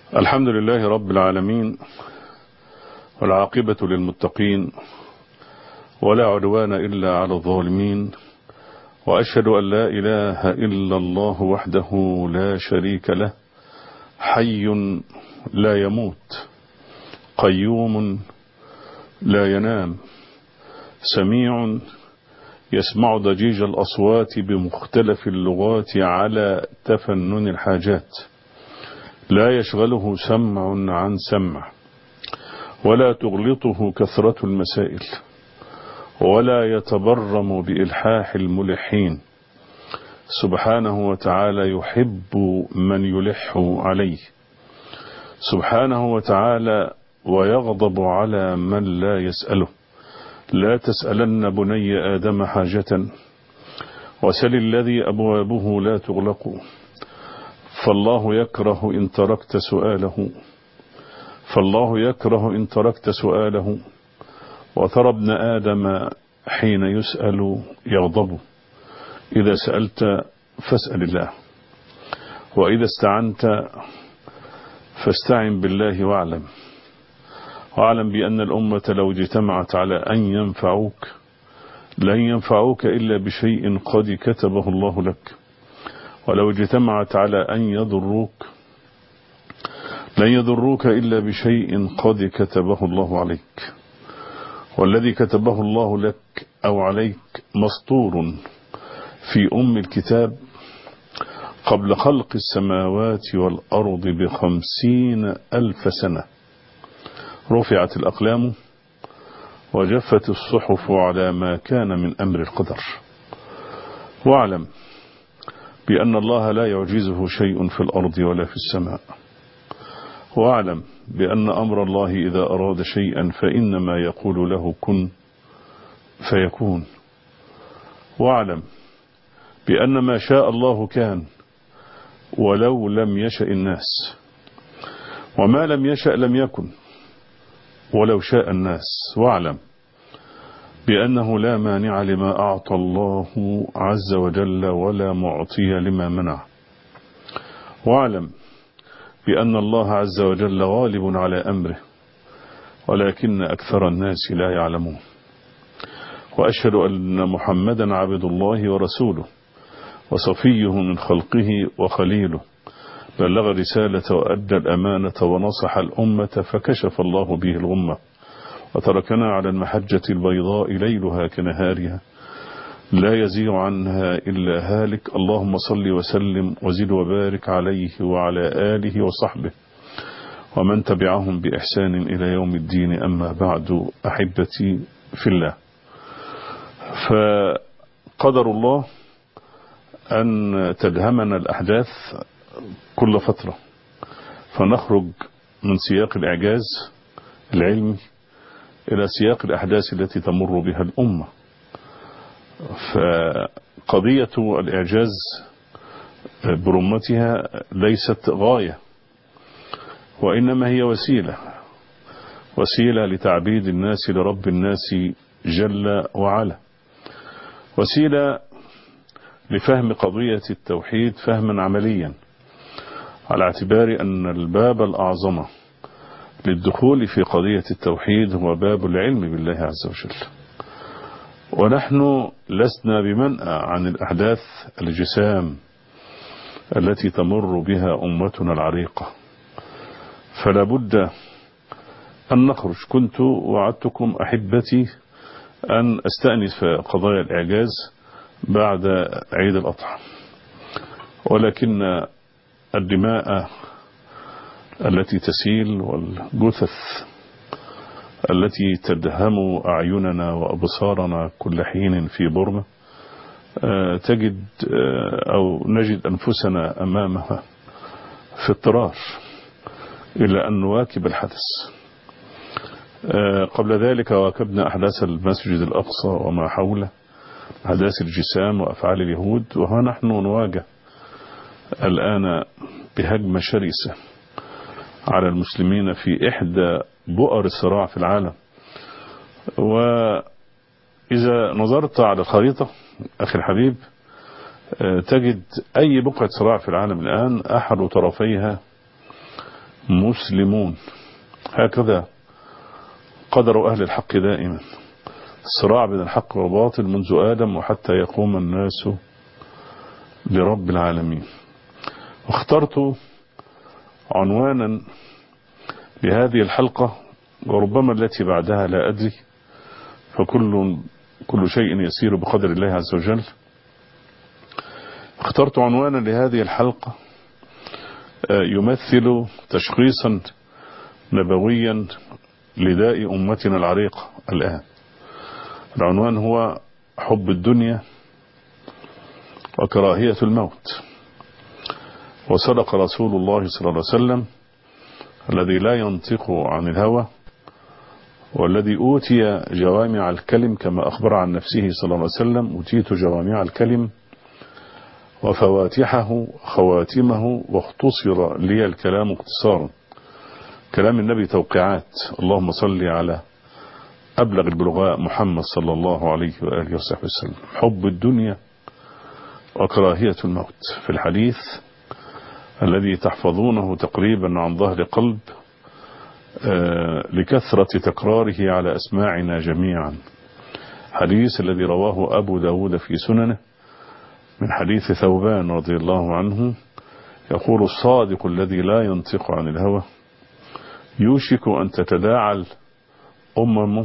الحمد لله رب العالمين والعاقبة للمتقين ولا عدوان إلا على الظالمين وأشهد أن لا إله إلا الله وحده لا شريك له حي لا يموت قيوم لا ينام سميع يسمع ضجيج الأصوات بمختلف اللغات على تفنن الحاجات لا يشغله سمع عن سمع ولا تغلطه كثرة المسائل ولا يتبرم بإلحاح الملحين سبحانه وتعالى يحب من يلح عليه سبحانه وتعالى ويغضب على من لا يسأله لا تسألن بني آدم حاجة وسل الذي أبوابه لا تغلق فالله يكره إن تركت سؤاله فالله يكره إن تركت سؤاله وترى ابن آدم حين يسأل يغضب إذا سألت فاسأل الله وإذا استعنت فاستعن بالله واعلم واعلم بأن الأمة لو اجتمعت على أن ينفعوك لن ينفعوك إلا بشيء قد كتبه الله لك ولو اجتمعت على أن يضروك لن يضروك إلا بشيء قد كتبه الله عليك والذي كتبه الله لك أو عليك مسطور في أم الكتاب قبل خلق السماوات والأرض بخمسين ألف سنة رفعت الأقلام وجفت الصحف على ما كان من أمر القدر واعلم بأن الله لا يعجزه شيء في الأرض ولا في السماء واعلم بأن أمر الله إذا أراد شيئا فإنما يقول له كن فيكون واعلم بأن ما شاء الله كان ولو لم يشأ الناس وما لم يشأ لم يكن ولو شاء الناس واعلم بأنه لا مانع لما أعطى الله عز وجل ولا معطي لما منع واعلم بأن الله عز وجل غالب على أمره ولكن أكثر الناس لا يعلمون وأشهد أن محمدا عبد الله ورسوله وصفيه من خلقه وخليله بلغ رسالة وأدى الأمانة ونصح الأمة فكشف الله به الغمة وتركنا على المحجة البيضاء ليلها كنهارها لا يزيغ عنها إلا هالك اللهم صل وسلم وزد وبارك عليه وعلى آله وصحبه ومن تبعهم بإحسان إلى يوم الدين أما بعد أحبتي في الله فقدر الله أن تدهمنا الأحداث كل فترة فنخرج من سياق الإعجاز العلمي إلى سياق الأحداث التي تمر بها الأمة فقضية الإعجاز برمتها ليست غاية وإنما هي وسيلة وسيلة لتعبيد الناس لرب الناس جل وعلا وسيلة لفهم قضية التوحيد فهما عمليا على اعتبار أن الباب الأعظم للدخول في قضية التوحيد هو باب العلم بالله عز وجل ونحن لسنا بمنأى عن الأحداث الجسام التي تمر بها أمتنا العريقة فلا بد أن نخرج كنت وعدتكم أحبتي أن أستأنس قضايا الإعجاز بعد عيد الأضحى ولكن الدماء التي تسيل والجثث التي تدهم أعيننا وأبصارنا كل حين في برمة تجد أو نجد أنفسنا أمامها في اضطرار إلى أن نواكب الحدث قبل ذلك واكبنا أحداث المسجد الأقصى وما حوله أحداث الجسام وأفعال اليهود وها نحن نواجه الآن بهجمة شرسة على المسلمين في إحدى بؤر الصراع في العالم وإذا نظرت على الخريطة أخي الحبيب تجد أي بقعة صراع في العالم الآن أحد طرفيها مسلمون هكذا قدر أهل الحق دائما الصراع بين الحق والباطل منذ آدم وحتى يقوم الناس لرب العالمين واخترت عنوانا لهذه الحلقة وربما التي بعدها لا أدري فكل كل شيء يسير بقدر الله عز وجل اخترت عنوانا لهذه الحلقة يمثل تشخيصا نبويا لداء أمتنا العريقة الآن العنوان هو حب الدنيا وكراهية الموت وصدق رسول الله صلى الله عليه وسلم الذي لا ينطق عن الهوى والذي أوتي جوامع الكلم كما أخبر عن نفسه صلى الله عليه وسلم أوتيت جوامع الكلم وفواتحه خواتمه واختصر لي الكلام اختصارا كلام النبي توقيعات اللهم صل على أبلغ البلغاء محمد صلى الله عليه وآله وصحبه وسلم حب الدنيا وكراهية الموت في الحديث الذي تحفظونه تقريبا عن ظهر قلب لكثرة تكراره على أسماعنا جميعا حديث الذي رواه أبو داود في سننه من حديث ثوبان رضي الله عنه يقول الصادق الذي لا ينطق عن الهوى يوشك أن تتداعى الأمم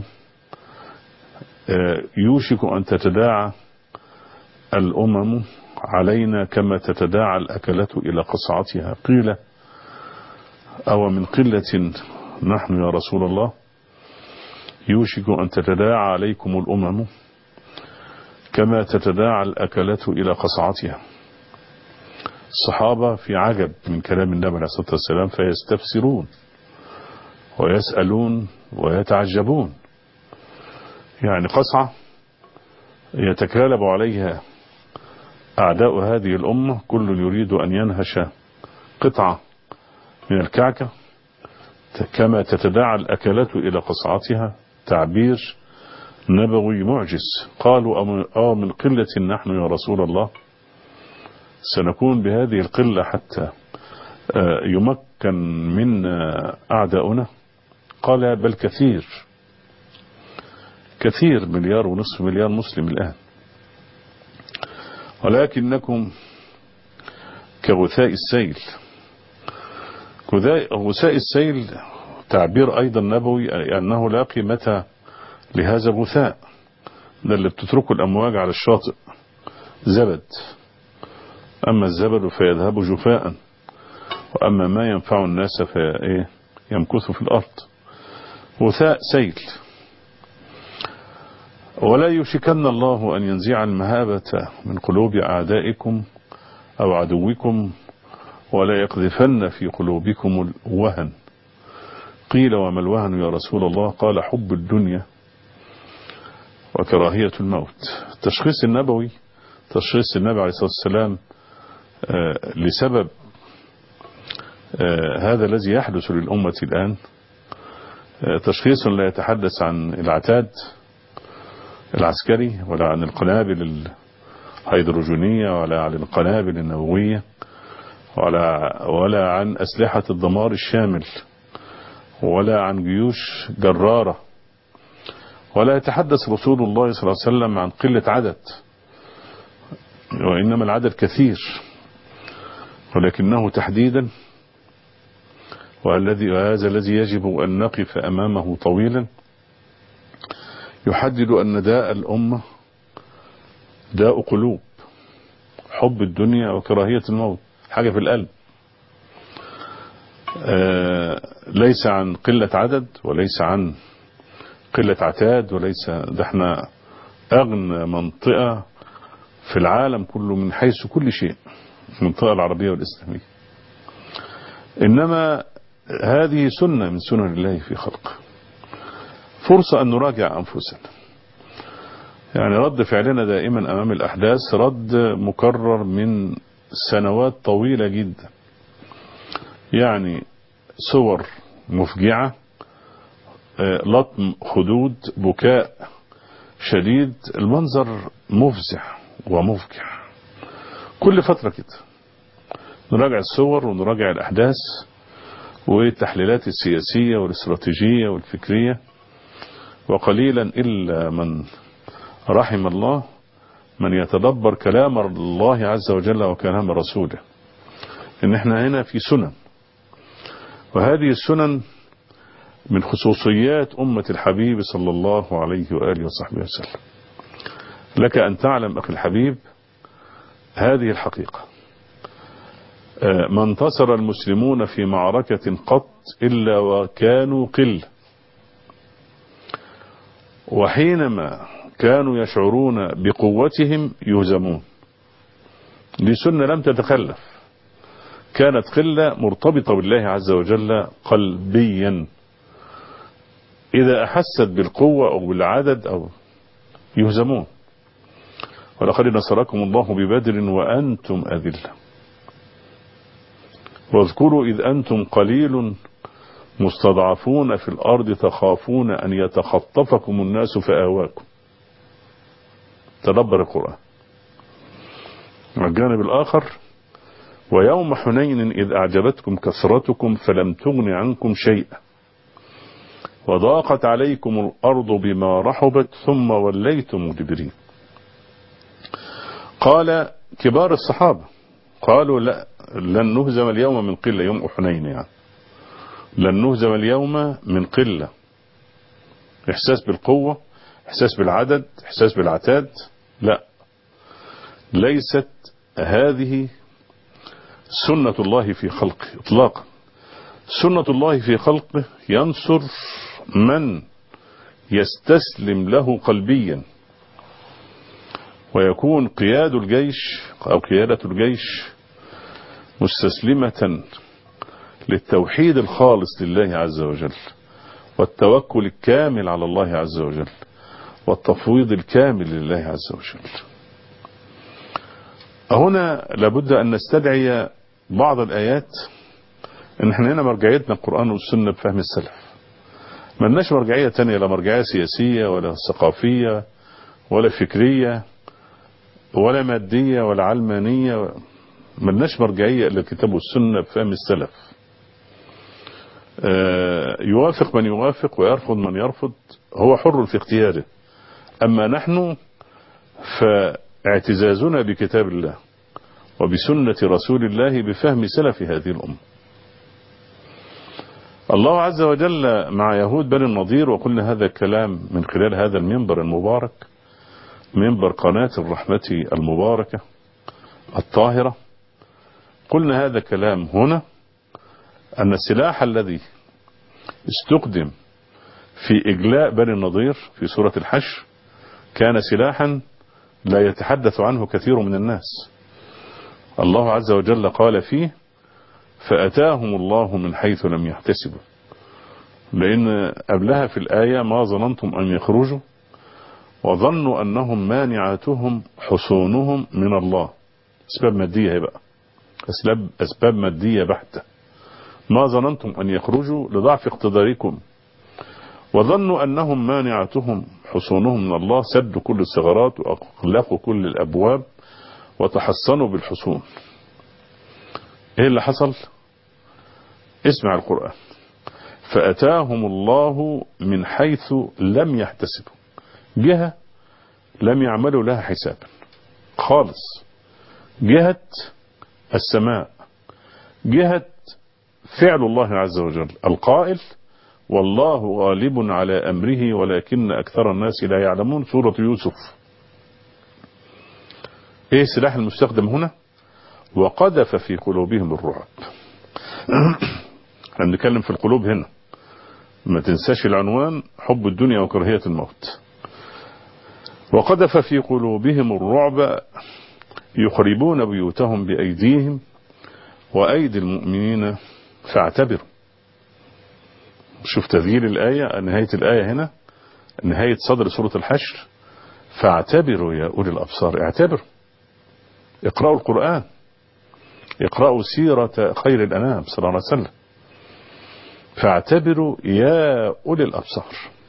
يوشك أن تتداعى الأمم علينا كما تتداعى الأكلة إلى قصعتها قيل أو من قلة نحن يا رسول الله يوشك أن تتداعى عليكم الأمم كما تتداعى الأكلة إلى قصعتها الصحابة في عجب من كلام النبي عليه الصلاة والسلام فيستفسرون ويسألون ويتعجبون يعني قصعة يتكالب عليها أعداء هذه الأمة كل يريد أن ينهش قطعة من الكعكة كما تتداعى الأكلة إلى قصعتها تعبير نبوي معجز قالوا أو من قلة نحن يا رسول الله سنكون بهذه القلة حتى يمكن منا أعداؤنا قال بل كثير كثير مليار ونصف مليار مسلم الآن ولكنكم كغثاء السيل غثاء السيل تعبير أيضا نبوي أنه لا قيمة لهذا الغثاء ده اللي بتتركه الأمواج على الشاطئ زبد أما الزبد فيذهب جفاء وأما ما ينفع الناس فيمكث في الأرض غثاء سيل ولا يشكن الله أن ينزع المهابة من قلوب أعدائكم أو عدوكم ولا يقذفن في قلوبكم الوهن قيل وما الوهن يا رسول الله قال حب الدنيا وكراهية الموت التشخيص النبوي تشخيص النبي عليه الصلاة والسلام لسبب هذا الذي يحدث للأمة الآن تشخيص لا يتحدث عن العتاد العسكري ولا عن القنابل الهيدروجينية ولا عن القنابل النووية ولا, ولا عن أسلحة الدمار الشامل ولا عن جيوش جرارة ولا يتحدث رسول الله صلى الله عليه وسلم عن قلة عدد وإنما العدد كثير ولكنه تحديدا والذي وهذا الذي يجب أن نقف أمامه طويلا يحدد أن داء الأمة داء قلوب حب الدنيا وكراهية الموت حاجة في القلب آه ليس عن قلة عدد وليس عن قلة عتاد وليس ده احنا أغنى منطقة في العالم كله من حيث كل شيء المنطقة العربية والإسلامية إنما هذه سنة من سنن الله في خلقه فرصة أن نراجع أنفسنا يعني رد فعلنا دائما أمام الأحداث رد مكرر من سنوات طويلة جدا يعني صور مفجعة لطم خدود بكاء شديد المنظر مفزع ومفجع كل فترة كده نراجع الصور ونراجع الأحداث والتحليلات السياسية والاستراتيجية والفكرية وقليلا إلا من رحم الله من يتدبر كلام الله عز وجل وكلام رسوله إن احنا هنا في سنن وهذه السنن من خصوصيات أمة الحبيب صلى الله عليه وآله وصحبه وسلم لك أن تعلم أخي الحبيب هذه الحقيقة ما انتصر المسلمون في معركة قط إلا وكانوا قلة وحينما كانوا يشعرون بقوتهم يهزمون دي سنة لم تتخلف كانت قلة مرتبطة بالله عز وجل قلبيا إذا أحست بالقوة أو بالعدد أو يهزمون ولقد نصركم الله ببدر وأنتم أذلة واذكروا إذ أنتم قليل مستضعفون في الأرض تخافون أن يتخطفكم الناس فآواكم تدبر القرآن الجانب الآخر ويوم حنين إذ أعجبتكم كثرتكم فلم تغن عنكم شيئا وضاقت عليكم الأرض بما رحبت ثم وليتم مدبرين قال كبار الصحابة قالوا لا لن نهزم اليوم من قلة يوم حنين يعني لن نهزم اليوم من قلة إحساس بالقوة إحساس بالعدد إحساس بالعتاد لا ليست هذه سنة الله في خلقه اطلاقا سنة الله في خلقه ينصر من يستسلم له قلبيا ويكون قياد الجيش أو قيادة الجيش مستسلمة للتوحيد الخالص لله عز وجل والتوكل الكامل على الله عز وجل والتفويض الكامل لله عز وجل هنا لابد أن نستدعي بعض الآيات ان احنا هنا مرجعيتنا القرآن والسنة بفهم السلف ما لناش مرجعية تانية لا مرجعية سياسية ولا ثقافية ولا فكرية ولا مادية ولا علمانية ما لناش مرجعية إلا الكتاب والسنة بفهم السلف يوافق من يوافق ويرفض من يرفض هو حر في اختياره أما نحن فاعتزازنا بكتاب الله وبسنة رسول الله بفهم سلف هذه الأمة الله عز وجل مع يهود بني النضير وقلنا هذا الكلام من خلال هذا المنبر المبارك منبر قناة الرحمة المباركة الطاهرة قلنا هذا كلام هنا أن السلاح الذي استخدم في إجلاء بني النضير في سورة الحشر كان سلاحا لا يتحدث عنه كثير من الناس الله عز وجل قال فيه فأتاهم الله من حيث لم يحتسبوا لأن قبلها في الآية ما ظننتم أن يخرجوا وظنوا أنهم مانعاتهم حصونهم من الله أسباب مادية هي بقى أسباب, أسباب مادية بحتة ما ظننتم أن يخرجوا لضعف اقتداركم وظنوا أنهم مانعتهم حصونهم من الله سدوا كل الثغرات وأغلقوا كل الأبواب وتحصنوا بالحصون ايه اللي حصل اسمع القرآن فأتاهم الله من حيث لم يحتسبوا جهة لم يعملوا لها حسابا خالص جهة السماء جهة فعل الله عز وجل القائل والله غالب على أمره ولكن أكثر الناس لا يعلمون سورة يوسف ايه السلاح المستخدم هنا وقذف في قلوبهم الرعب احنا بنتكلم في القلوب هنا ما تنساش العنوان حب الدنيا وكراهية الموت وقذف في قلوبهم الرعب يخربون بيوتهم بأيديهم وأيدي المؤمنين فاعتبروا شوف تذييل الآية نهاية الآية هنا نهاية صدر سورة الحشر فاعتبروا يا أولي الأبصار اعتبروا اقرأوا القرآن اقرأوا سيرة خير الأنام صلى الله عليه وسلم فاعتبروا يا أولي الأبصار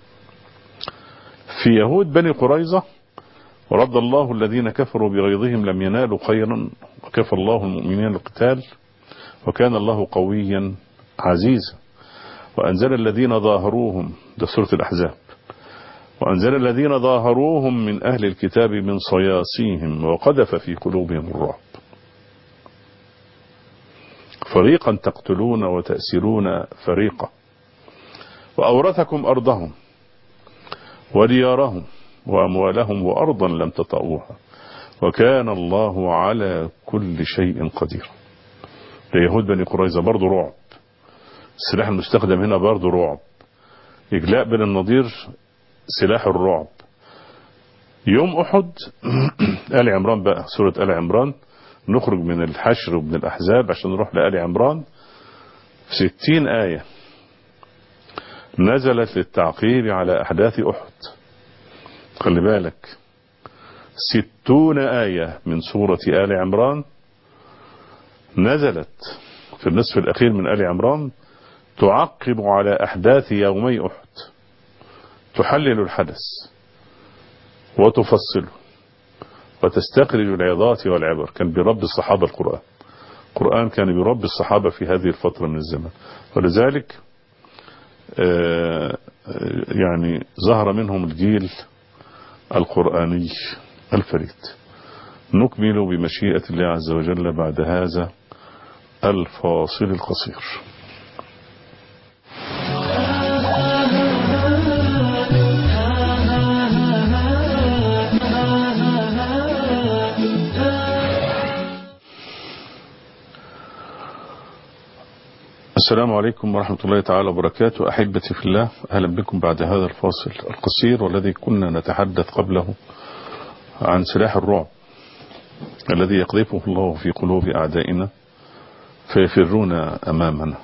في يهود بني قريظة ورد الله الذين كفروا بغيظهم لم ينالوا خيرا وكفى الله المؤمنين القتال وكان الله قويا عزيزة وأنزل الذين ظاهروهم ده سورة الأحزاب وأنزل الذين ظاهروهم من أهل الكتاب من صياصيهم وقذف في قلوبهم الرعب فريقا تقتلون وتأسرون فريقا وأورثكم أرضهم وديارهم وأموالهم وأرضا لم تطئوها وكان الله على كل شيء قدير ليهود بني قريظة برضه رعب السلاح المستخدم هنا برضه رعب إجلاء بن النضير سلاح الرعب يوم أحد آل عمران بقى سورة آل عمران نخرج من الحشر ومن الأحزاب عشان نروح لآل عمران ستين آية نزلت للتعقيب على أحداث أحد خلي بالك ستون آية من سورة آل عمران نزلت في النصف الأخير من آل عمران تعقب على أحداث يومي أحد تحلل الحدث وتفصله وتستخرج العظات والعبر كان برب الصحابة القرآن القرآن كان برب الصحابة في هذه الفترة من الزمن ولذلك يعني ظهر منهم الجيل القرآني الفريد نكمل بمشيئة الله عز وجل بعد هذا الفاصل القصير السلام عليكم ورحمة الله تعالى وبركاته أحبتي في الله أهلا بكم بعد هذا الفاصل القصير والذي كنا نتحدث قبله عن سلاح الرعب الذي يقذفه الله في قلوب أعدائنا فيفرون أمامنا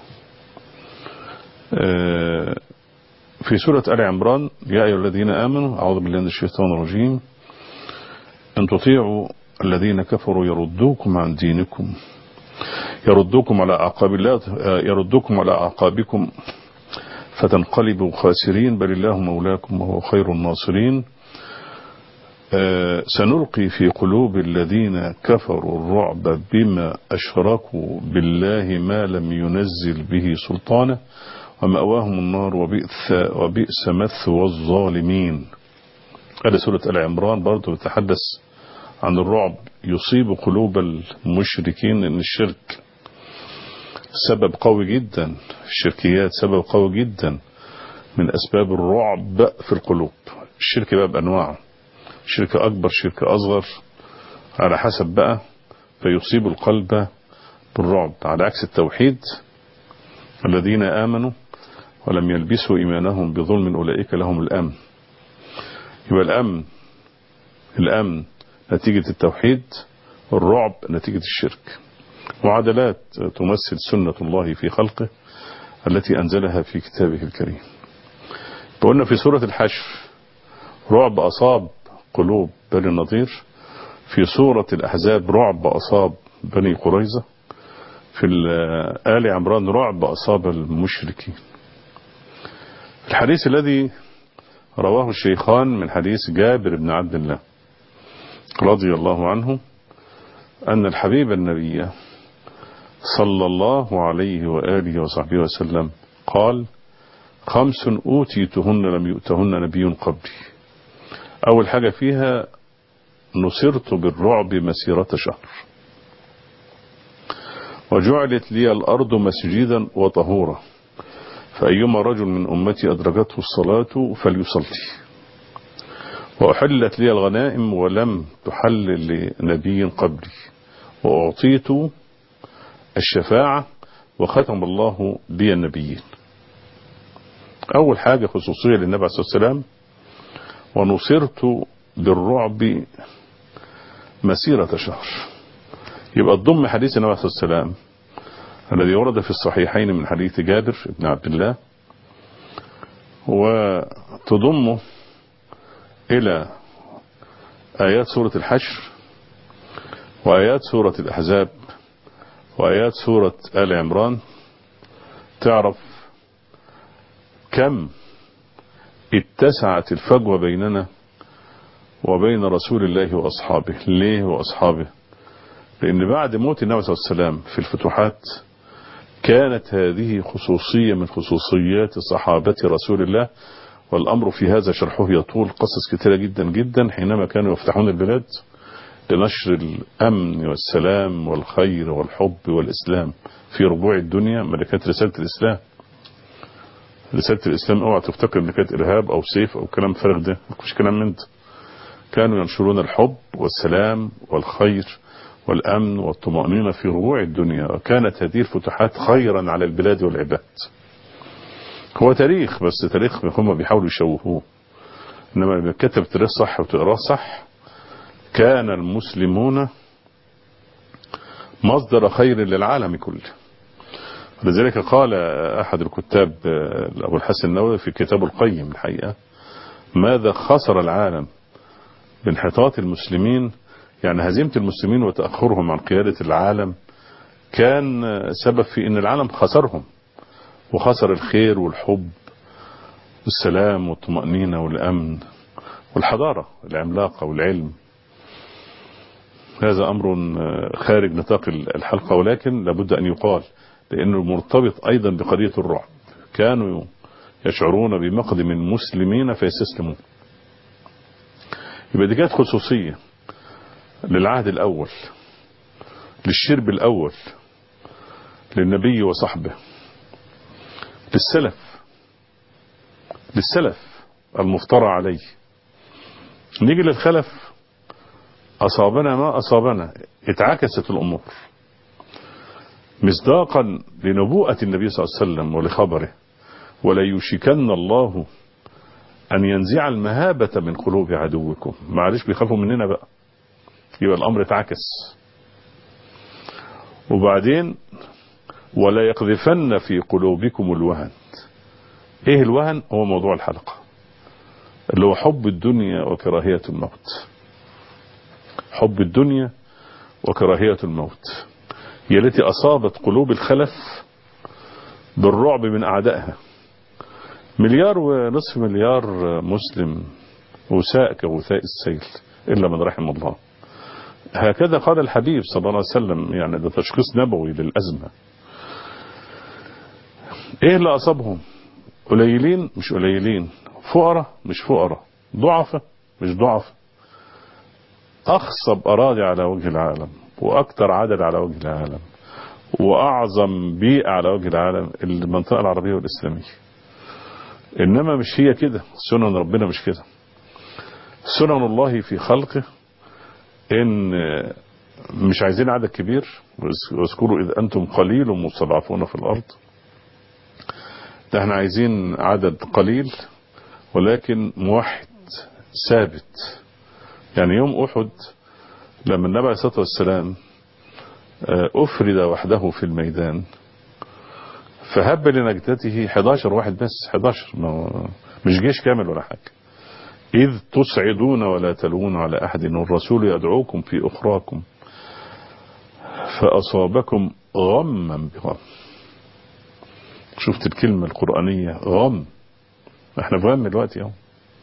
في سورة آل عمران يا أيها الذين آمنوا أعوذ بالله من الشيطان الرجيم أن تطيعوا الذين كفروا يردوكم عن دينكم يردوكم على أعقاب الله يردوكم على أعقابكم فتنقلبوا خاسرين بل الله مولاكم وهو خير الناصرين سنلقي في قلوب الذين كفروا الرعب بما أشركوا بالله ما لم ينزل به سلطانه ومأواهم النار وبئس, وبئس مثوى الظالمين هذا سورة العمران برضو بتحدث عن الرعب يصيب قلوب المشركين ان الشرك سبب قوي جدا الشركيات سبب قوي جدا من اسباب الرعب في القلوب الشرك بقى بانواعه شرك اكبر شرك اصغر على حسب بقى فيصيب القلب بالرعب على عكس التوحيد الذين امنوا ولم يلبسوا ايمانهم بظلم اولئك لهم الامن يبقى الامن الامن نتيجة التوحيد الرعب نتيجة الشرك معادلات تمثل سنة الله في خلقه التي أنزلها في كتابه الكريم قلنا في سورة الحشر رعب أصاب قلوب بني النضير في سورة الأحزاب رعب أصاب بني قريظة في آل عمران رعب أصاب المشركين الحديث الذي رواه الشيخان من حديث جابر بن عبد الله رضي الله عنه أن الحبيب النبي صلى الله عليه وآله وصحبه وسلم قال خمس أوتيتهن لم يؤتهن نبي قبلي أول حاجة فيها نصرت بالرعب مسيرة شهر وجعلت لي الأرض مسجدا وطهورا فأيما رجل من أمتي أدركته الصلاة فليصلي وأحلت لي الغنائم ولم تحل لنبي قبلي وأعطيت الشفاعة وختم الله بي النبيين أول حاجة خصوصية للنبي عليه الصلاة والسلام ونصرت بالرعب مسيرة شهر يبقى تضم حديث النبي عليه الصلاة والسلام الذي ورد في الصحيحين من حديث جابر بن عبد الله وتضمه إلى آيات سورة الحشر وآيات سورة الأحزاب وآيات سورة آل عمران تعرف كم اتسعت الفجوة بيننا وبين رسول الله وأصحابه ليه وأصحابه لأن بعد موت النبي صلى الله عليه وسلم في الفتوحات كانت هذه خصوصية من خصوصيات صحابة رسول الله والأمر في هذا شرحه يطول قصص كثيرة جدا جدا حينما كانوا يفتحون البلاد لنشر الأمن والسلام والخير والحب والإسلام في ربوع الدنيا ما كانت رسالة الإسلام رسالة الإسلام اوعى تفتكر ان كانت إرهاب أو سيف أو كلام فارغ ده مش كلام من ده كانوا ينشرون الحب والسلام والخير والأمن والطمأنينة في ربوع الدنيا كانت هذه الفتوحات خيرا على البلاد والعباد هو تاريخ بس تاريخ هم بيحاولوا يشوهوه إنما لما كتب تاريخ صح وتقراه صح كان المسلمون مصدر خير للعالم كله لذلك قال أحد الكتاب أبو الحسن النووي في كتاب القيم الحقيقة ماذا خسر العالم بانحطاط المسلمين يعني هزيمة المسلمين وتأخرهم عن قيادة العالم كان سبب في أن العالم خسرهم وخسر الخير والحب والسلام والطمأنينة والأمن والحضارة العملاقة والعلم هذا أمر خارج نطاق الحلقة ولكن لابد أن يقال لأنه مرتبط أيضا بقضية الرعب كانوا يشعرون بمقدم المسلمين فيستسلمون يبقى دي كانت خصوصية للعهد الأول للشرب الأول للنبي وصحبه للسلف للسلف المفترى عليه نيجي للخلف أصابنا ما أصابنا اتعكست الأمور مصداقا لنبوءة النبي صلى الله عليه وسلم ولخبره ولا يوشكن الله أن ينزع المهابة من قلوب عدوكم معلش بيخافوا مننا بقى يبقى الأمر اتعكس وبعدين ولا يقذفن في قلوبكم الوهن ايه الوهن هو موضوع الحلقة اللي هو حب الدنيا وكراهية الموت حب الدنيا وكراهية الموت هي التي أصابت قلوب الخلف بالرعب من أعدائها مليار ونصف مليار مسلم وساء كغثاء السيل إلا من رحم الله هكذا قال الحبيب صلى الله عليه وسلم يعني ده تشخيص نبوي للأزمة ايه اللي أصابهم قليلين مش قليلين فقراء مش فقراء ضعفة مش ضعفة أخصب أراضي على وجه العالم وأكثر عدد على وجه العالم وأعظم بيئة على وجه العالم المنطقة العربية والإسلامية إنما مش هي كده سنن ربنا مش كده سنن الله في خلقه إن مش عايزين عدد كبير واذكروا إذ أنتم قليل مستضعفون في الأرض ده احنا عايزين عدد قليل ولكن موحد ثابت يعني يوم أحد لما النبي عليه الصلاة والسلام أفرد وحده في الميدان فهب لنجدته 11 واحد بس 11 مش جيش كامل ولا حاجة إذ تصعدون ولا تلون على أحد والرسول يدعوكم في أخراكم فأصابكم غما بغم شفت الكلمة القرآنية غم احنا في غم دلوقتي اهو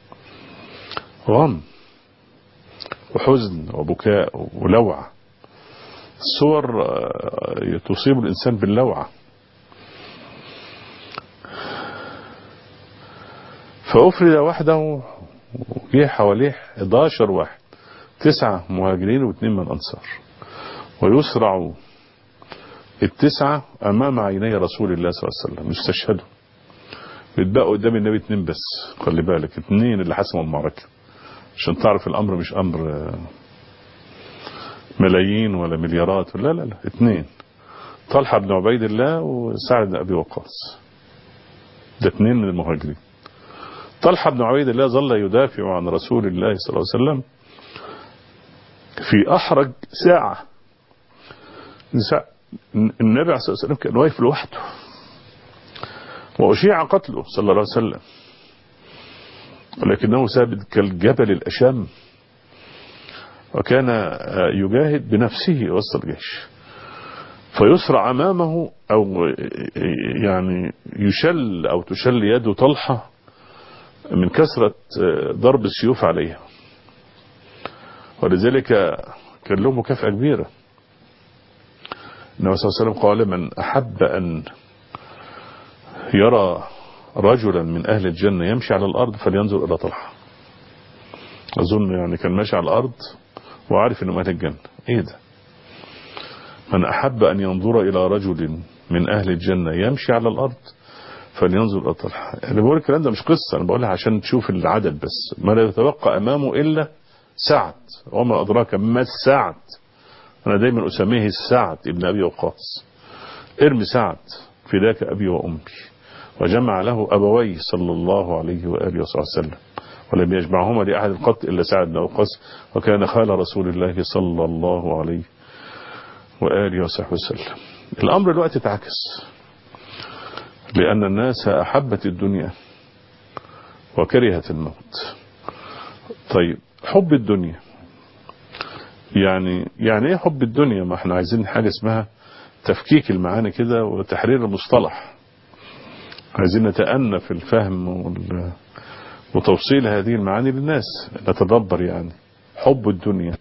غم وحزن وبكاء ولوعة الصور تصيب الإنسان باللوعة فأفرد وحده وجه حواليه 11 واحد تسعة مهاجرين واثنين من الأنصار ويسرع التسعة أمام عيني رسول الله صلى الله عليه وسلم يستشهدوا بيتبقوا قدام النبي اتنين بس خلي بالك اتنين اللي حسموا المعركة عشان تعرف الأمر مش أمر ملايين ولا مليارات لا لا لا اتنين طلحة بن عبيد الله وسعد بن أبي وقاص ده اتنين من المهاجرين طلحة بن عبيد الله ظل يدافع عن رسول الله صلى الله عليه وسلم في أحرج ساعة النبي عليه الصلاة والسلام كان واقف لوحده وأشيع قتله صلى الله عليه وسلم ولكنه ثابت كالجبل الأشام وكان يجاهد بنفسه وسط الجيش فيسرع أمامه أو يعني يشل أو تشل يد طلحة من كثرة ضرب السيوف عليها ولذلك كان له مكافأة كبيرة النبي صلى الله عليه وسلم قال من أحب أن يرى رجلا من أهل الجنة يمشي على الأرض فلينظر إلى طلحة أظن يعني كان ماشي على الأرض وعارف أنه أهل الجنة إيه ده من أحب أن ينظر إلى رجل من أهل الجنة يمشي على الأرض فلينظر إلى طلحة أنا بقول الكلام ده مش قصة أنا بقولها عشان تشوف العدد بس ما لا يتبقى أمامه إلا سعد وما أدراك ما السعد أنا دايما أسميه السعد ابن أبي وقاص ارمي سعد فداك أبي وأمي وجمع له أبويه صلى الله عليه وآله وصحبه وسلم ولم يجمعهما لأحد القط إلا سعد بن وقاص وكان خال رسول الله صلى الله عليه وآله وصحبه وسلم الأمر الوقت اتعكس لأن الناس أحبت الدنيا وكرهت الموت طيب حب الدنيا يعني يعني ايه حب الدنيا ما احنا عايزين حاجة اسمها تفكيك المعاني كده وتحرير المصطلح عايزين نتأنى في الفهم وال... وتوصيل هذه المعاني للناس نتدبر يعني حب الدنيا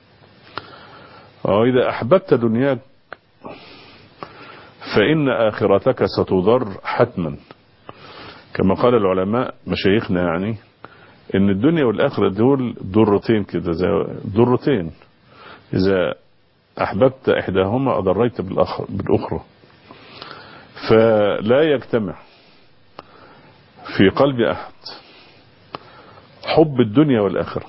وإذا أحببت دنياك فإن آخرتك ستضر حتما كما قال العلماء مشايخنا يعني ان الدنيا والآخرة دول ضرتين كده زي ضرتين إذا أحببت إحداهما أضريت بالأخرى فلا يجتمع في قلب أحد حب الدنيا والآخرة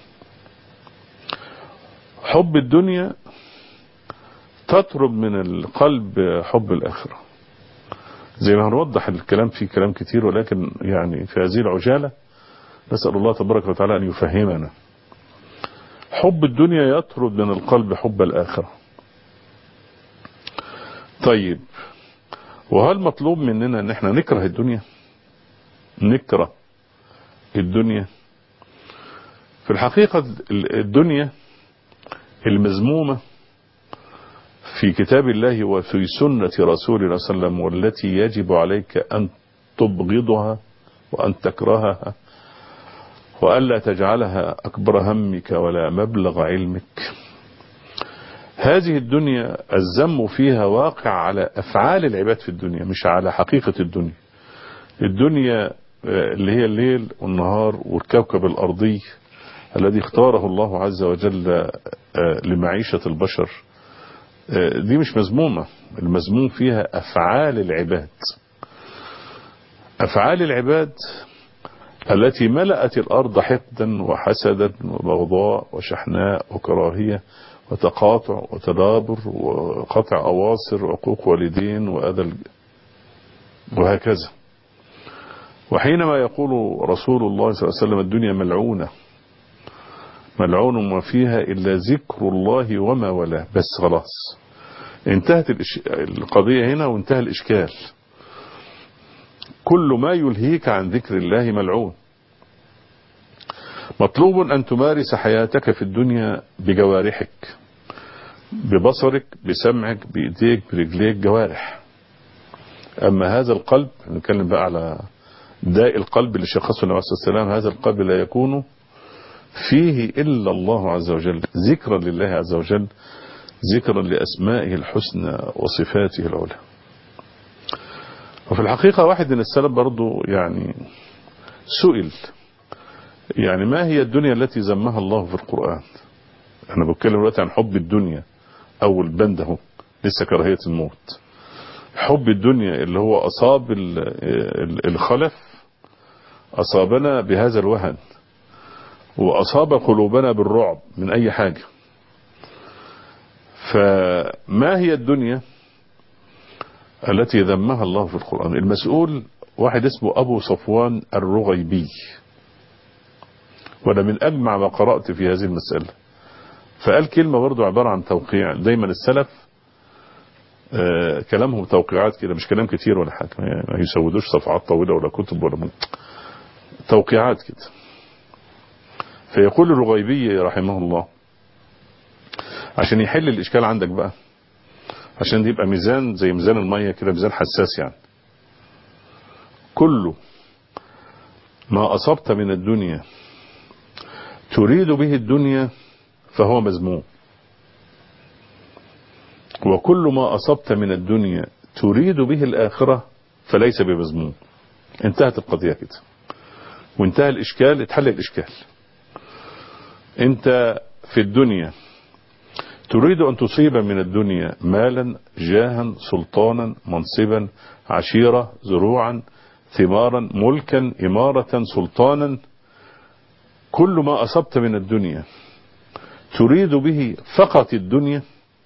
حب الدنيا تطرب من القلب حب الآخرة زي ما هنوضح الكلام فيه كلام كتير ولكن يعني في هذه العجالة نسأل الله تبارك وتعالى أن يفهمنا حب الدنيا يطرد من القلب حب الآخرة طيب وهل مطلوب مننا ان احنا نكره الدنيا نكره الدنيا في الحقيقة الدنيا المذمومة في كتاب الله وفي سنة رسول الله صلى الله عليه وسلم والتي يجب عليك أن تبغضها وأن تكرهها وألا تجعلها أكبر همك ولا مبلغ علمك هذه الدنيا الذم فيها واقع على أفعال العباد في الدنيا مش على حقيقة الدنيا الدنيا اللي هي الليل والنهار والكوكب الأرضي الذي اختاره الله عز وجل لمعيشة البشر دي مش مذمومة المذموم فيها أفعال العباد أفعال العباد التي ملأت الأرض حقدا وحسدا وبغضاء وشحناء وكراهية وتقاطع وتدابر وقطع أواصر وعقوق والدين وأذى وهكذا وحينما يقول رسول الله صلى الله عليه وسلم الدنيا ملعونة ملعون ما فيها إلا ذكر الله وما ولا بس خلاص انتهت القضية هنا وانتهى الإشكال كل ما يلهيك عن ذكر الله ملعون مطلوب أن تمارس حياتك في الدنيا بجوارحك ببصرك بسمعك بإيديك برجليك جوارح أما هذا القلب نتكلم بقى على داء القلب اللي شخصه النبي صلى الله عليه وسلم هذا القلب لا يكون فيه إلا الله عز وجل ذكرا لله عز وجل ذكرا لأسمائه الحسنى وصفاته العلى وفي الحقيقة واحد من السلف برضو يعني سئل يعني ما هي الدنيا التي زمها الله في القرآن أنا بتكلم دلوقتي عن حب الدنيا أول بند اهو لسه كراهية الموت حب الدنيا اللي هو أصاب الخلف أصابنا بهذا الوهن وأصاب قلوبنا بالرعب من أي حاجة فما هي الدنيا التي ذمها الله في القرآن المسؤول واحد اسمه أبو صفوان الرغيبي وأنا من أجمع ما قرأت في هذه المسألة فقال كلمة برضو عبارة عن توقيع دايما السلف آه كلامهم توقيعات كده مش كلام كتير ولا حاجة ما يسودوش صفحات طويلة ولا كتب ولا من توقيعات كده فيقول الرغيبي رحمه الله عشان يحل الإشكال عندك بقى عشان دي يبقى ميزان زي ميزان المية كده ميزان حساس يعني كل ما أصبت من الدنيا تريد به الدنيا فهو مذموم وكل ما أصبت من الدنيا تريد به الآخرة فليس بمذموم انتهت القضية كده وانتهى الإشكال اتحل الإشكال انت في الدنيا تريد أن تصيب من الدنيا مالا جاها سلطانا منصبا عشيرة زروعا ثمارا ملكا إمارة سلطانا كل ما أصبت من الدنيا تريد به فقط الدنيا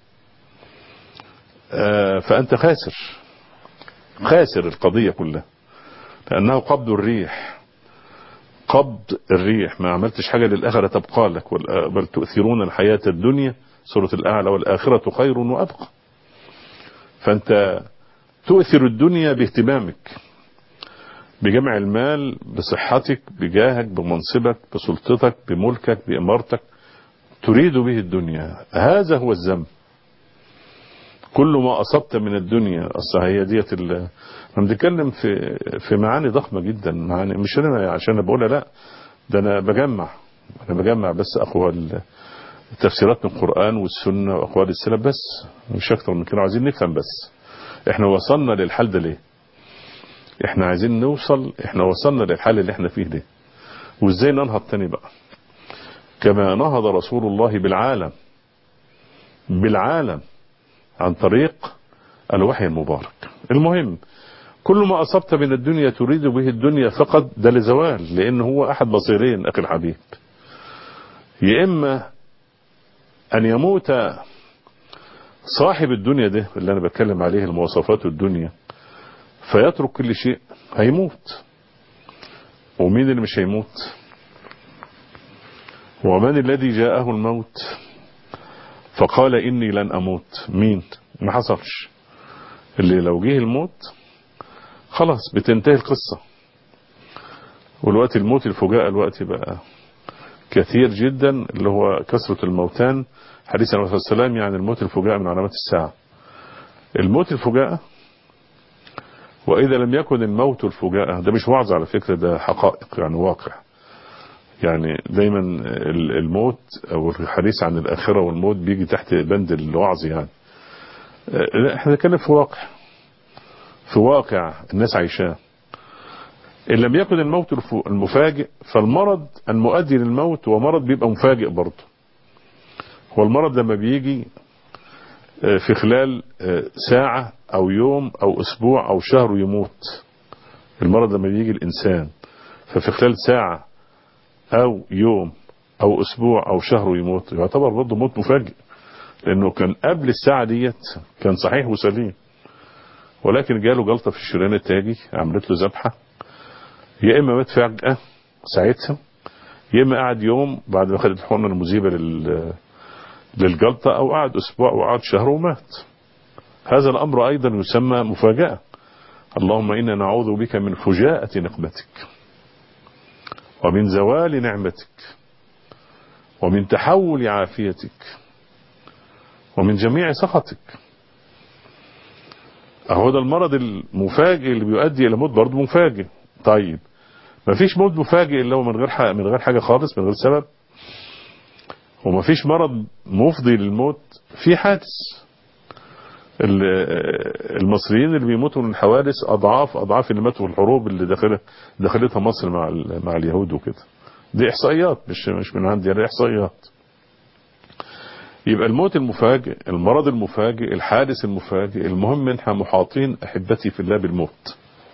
فأنت خاسر خاسر القضية كلها لأنه قبض الريح قبض الريح ما عملتش حاجة للآخرة تبقى لك بل تؤثرون الحياة الدنيا سورة الأعلى والآخرة خير وأبقى فأنت تؤثر الدنيا باهتمامك بجمع المال بصحتك بجاهك بمنصبك بسلطتك بملكك بإمارتك تريد به الدنيا هذا هو الذنب كل ما أصبت من الدنيا أصلا هي ديت احنا بنتكلم في في معاني ضخمة جدا معاني مش أنا عشان بقولها لا ده أنا بجمع أنا بجمع بس أقوى التفسيرات من القرآن والسنة وأقوال السلف بس مش أكتر من كده عايزين نفهم بس احنا وصلنا للحال ده ليه احنا عايزين نوصل احنا وصلنا للحال اللي احنا فيه ده وازاي ننهض تاني بقى كما نهض رسول الله بالعالم بالعالم عن طريق الوحي المبارك المهم كل ما أصبت من الدنيا تريد به الدنيا فقط ده لزوال لأنه هو أحد بصيرين أخي الحبيب يا إما أن يموت صاحب الدنيا ده اللي أنا بتكلم عليه المواصفات الدنيا فيترك كل شيء هيموت ومين اللي مش هيموت ومن الذي جاءه الموت فقال إني لن أموت مين ما حصلش اللي لو جه الموت خلاص بتنتهي القصة والوقت الموت الفجاء الوقت بقى كثير جدا اللي هو كثرة الموتان حديث النبي صلى الله عليه وسلم يعني الموت الفجاء من علامات الساعة الموت الفجاء وإذا لم يكن الموت الفجاء ده مش وعظ على فكرة ده حقائق يعني واقع يعني دايما الموت او الحديث عن الاخره والموت بيجي تحت بند الوعظ يعني لا احنا نتكلم في واقع في واقع الناس عايشاه ان لم يكن الموت المفاجئ فالمرض المؤدي للموت هو مرض بيبقى مفاجئ برضه هو المرض لما بيجي في خلال ساعة او يوم او اسبوع او شهر يموت المرض لما بيجي الانسان ففي خلال ساعة او يوم او اسبوع او شهر ويموت يعتبر برضه موت مفاجئ لانه كان قبل الساعة ديت كان صحيح وسليم ولكن جاله جلطة في الشريان التاجي عملت له ذبحة يا اما مات فجأة ساعتها يا اما قعد يوم بعد ما خد الحقنة المذيبة لل للجلطة او قعد اسبوع وقعد شهر ومات هذا الامر ايضا يسمى مفاجأة اللهم انا نعوذ بك من فجاءة نقمتك ومن زوال نعمتك ومن تحول عافيتك ومن جميع سخطك اهو ده المرض المفاجئ اللي بيؤدي الى موت برضه مفاجئ طيب ما فيش موت مفاجئ اللي هو من غير حاجة من غير حاجه خالص من غير سبب وما فيش مرض مفضي للموت في حادث المصريين اللي بيموتوا من الحوادث اضعاف اضعاف اللي ماتوا في الحروب اللي داخله دخلتها مصر مع مع اليهود وكده دي احصائيات مش مش من عندي دي احصائيات يبقى الموت المفاجئ المرض المفاجئ الحادث المفاجئ المهم منها محاطين احبتي في الله بالموت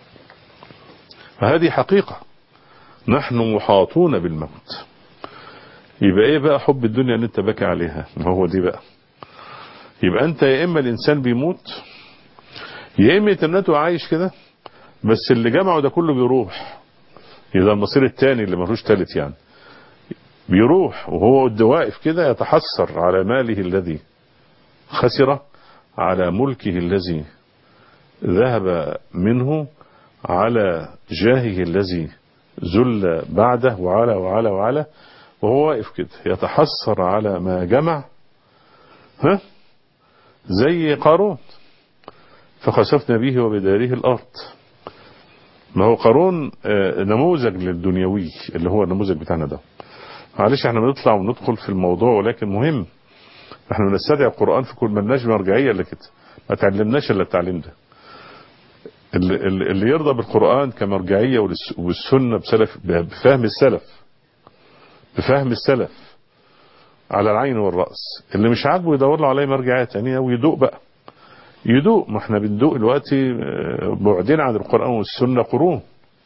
فهذه حقيقة نحن محاطون بالموت يبقى ايه بقى حب الدنيا اللي انت باكي عليها ما هو دي بقى يبقى انت يا اما الانسان بيموت يا اما يتنته عايش كده بس اللي جمعه ده كله بيروح يبقى المصير التاني اللي ملوش تالت يعني بيروح وهو قد واقف كده يتحسر على ماله الذي خسر على ملكه الذي ذهب منه على جاهه الذي زل بعده وعلى وعلى وعلى وهو واقف كده يتحسر على ما جمع ها زي قارون فخسفنا به وبداره الأرض ما هو قارون نموذج للدنيوي اللي هو النموذج بتاعنا ده معلش احنا بنطلع وندخل في الموضوع ولكن مهم نحن نستدعي القرآن في كل ملناش مرجعية إلا كده ما تعلمناش إلا التعليم ده اللي, اللي يرضى بالقرآن كمرجعية والسنة بسلف بفهم السلف بفهم السلف على العين والرأس اللي مش عاجبه يدور له عليه مرجعية تانية ويدوق بقى يدوق ما احنا بندوق دلوقتي بعدين عن القرآن والسنة قرون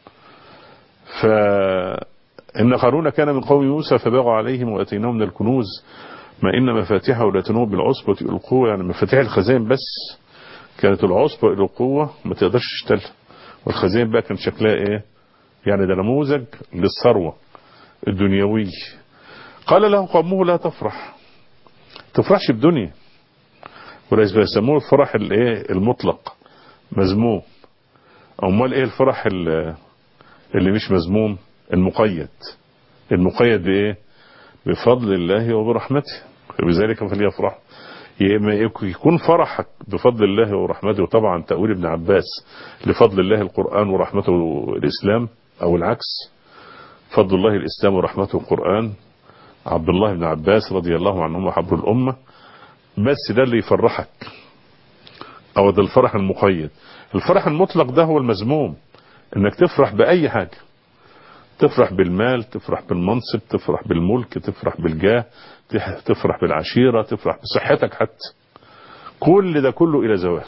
فإن قارون كان من قوم موسى فبغوا عليهم وأتيناهم من الكنوز ما إن مفاتيحه لا تنوب بالعصبة القوة يعني مفاتيح الخزائن بس كانت العصبة إلى القوة ما تقدرش تشتلها والخزائن بقى كان شكلها إيه يعني ده نموذج للثروة الدنيوي قال له قومه لا تفرح تفرحش بدنيا وليس بيسموه الفرح الايه المطلق مذموم امال ايه الفرح اللي مش مذموم المقيد المقيد بايه بفضل الله وبرحمته وبذلك فليفرح يكون فرحك بفضل الله ورحمته طبعا تأويل ابن عباس لفضل الله القرآن ورحمته الإسلام أو العكس فضل الله الإسلام ورحمته القرآن عبد الله بن عباس رضي الله عنهما حبر الأمة بس ده اللي يفرحك أو ده الفرح المقيد الفرح المطلق ده هو المذموم انك تفرح بأي حاجة تفرح بالمال تفرح بالمنصب تفرح بالملك تفرح بالجاه تفرح بالعشيرة تفرح بصحتك حتى كل ده كله إلى زوال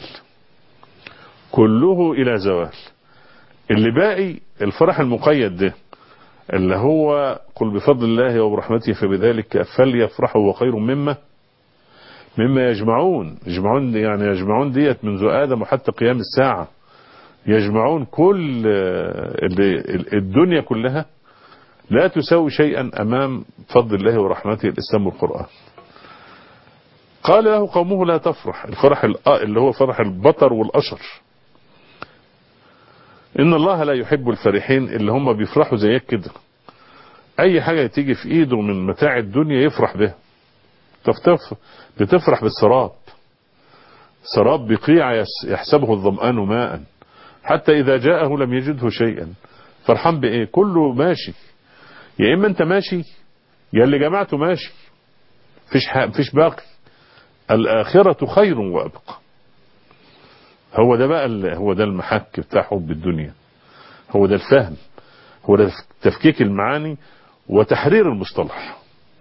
كله إلى زوال اللي باقي الفرح المقيد ده اللي هو قل بفضل الله وبرحمته فبذلك فليفرحوا وخير مما مما يجمعون يجمعون يعني يجمعون ديت منذ آدم وحتى قيام الساعة يجمعون كل الدنيا كلها لا تساوي شيئا أمام فضل الله ورحمته الإسلام والقرآن قال له قومه لا تفرح الفرح اللي هو فرح البطر والأشر إن الله لا يحب الفرحين اللي هم بيفرحوا زيك كده أي حاجة تيجي في إيده من متاع الدنيا يفرح بها بتفرح بالسراب سراب بقيع يحسبه الظمآن ماء حتى إذا جاءه لم يجده شيئا فرحان بإيه كله ماشي يا إما أنت ماشي يا اللي جمعته ماشي فيش, فيش باقي الآخرة خير وأبقى هو ده بقى هو ده المحك بتاع حب الدنيا هو ده الفهم هو ده تفكيك المعاني وتحرير المصطلح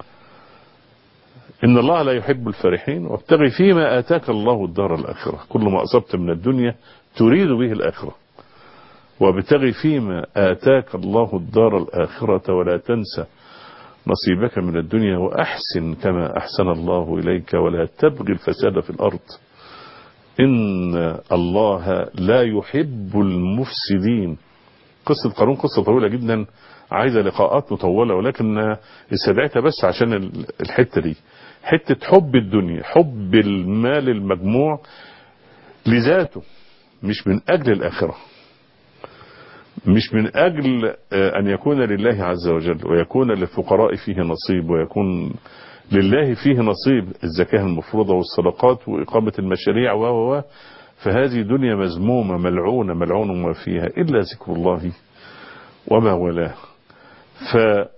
إن الله لا يحب الفرحين وابتغي فيما آتاك الله الدار الآخرة كل ما أصبت من الدنيا تريد به الآخرة وابتغي فيما آتاك الله الدار الآخرة ولا تنسى نصيبك من الدنيا وأحسن كما أحسن الله إليك ولا تبغي الفساد في الأرض إن الله لا يحب المفسدين قصة قارون قصة طويلة جدا عايزة لقاءات مطولة ولكن استدعيتها بس عشان الحتة دي حتة حب الدنيا حب المال المجموع لذاته مش من أجل الآخرة مش من أجل أن يكون لله عز وجل ويكون للفقراء فيه نصيب ويكون لله فيه نصيب الزكاة المفروضة والصدقات وإقامة المشاريع و و فهذه دنيا مزمومة ملعونة ملعون ما فيها إلا ذكر الله وما ولاه ف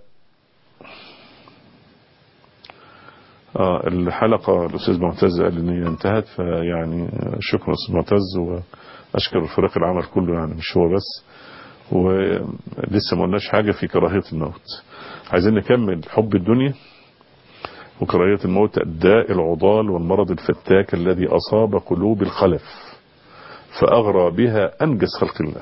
آه الحلقة الأستاذ معتز قال إن هي انتهت فيعني شكرا أستاذ معتز وأشكر فريق العمل كله يعني مش هو بس ولسه ما قلناش حاجة في كراهية الموت عايزين نكمل حب الدنيا وكراهية الموت الداء العضال والمرض الفتاك الذي أصاب قلوب الخلف فأغرى بها أنجز خلق الله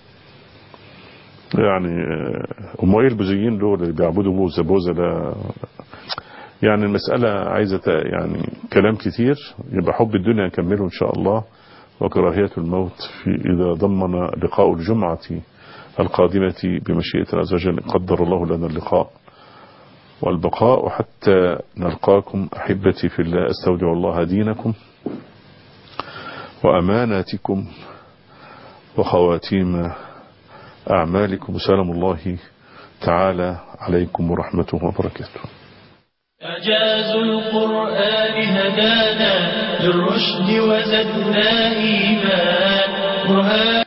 يعني أمويل البوذيين دول اللي بيعبدوا بوزة بوزة ده يعني المسألة عايزة يعني كلام كتير يبقى حب الدنيا نكمله إن شاء الله وكراهية الموت في إذا ضمن لقاء الجمعة القادمة بمشيئة الله عز وجل قدر الله لنا اللقاء والبقاء حتى نلقاكم أحبتي في الله أستودع الله دينكم وأماناتكم وخواتيم أعمالكم سلام الله تعالى عليكم ورحمته وبركاته أجاز القرآن هدانا للرشد وزدنا إيمان